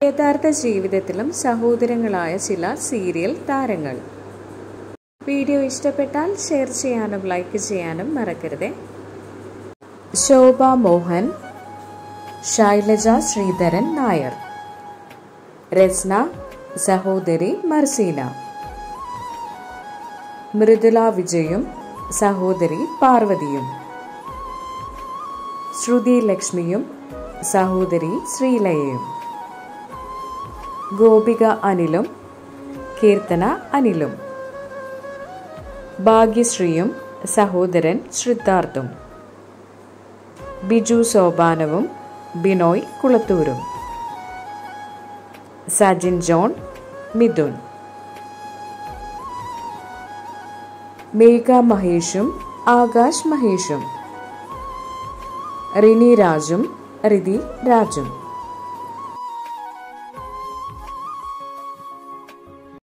യഥാർത്ഥ ജീവിതത്തിലും സഹോദരങ്ങളായ ചില സീരിയൽ താരങ്ങൾ വീഡിയോ ഇഷ്ടപ്പെട്ടാൽ ഷെയർ ചെയ്യാനും ലൈക്ക് ചെയ്യാനും മറക്കരുത് ശോഭ മോഹൻ ശൈലജ ശ്രീധരൻ നായർ രസ്ന സഹോദരി മർസീന മൃദുല വിജയും സഹോദരി പാർവതിയും ശ്രുതി ലക്ഷ്മിയും സഹോദരി ശ്രീലയയും ഗോപിക അനിലും കീർത്തന അനിലും ഭാഗ്യശ്രീയും സഹോദരൻ ശ്രദ്ധാർത്ഥും ബിജു സോപാനവും ബിനോയ് കുളത്തൂരും സജിൻ ജോൺ മിഥുൻ മേഘ മഹേഷും ആകാശ് മഹേഷും റിനി രാജും റിതി രാജും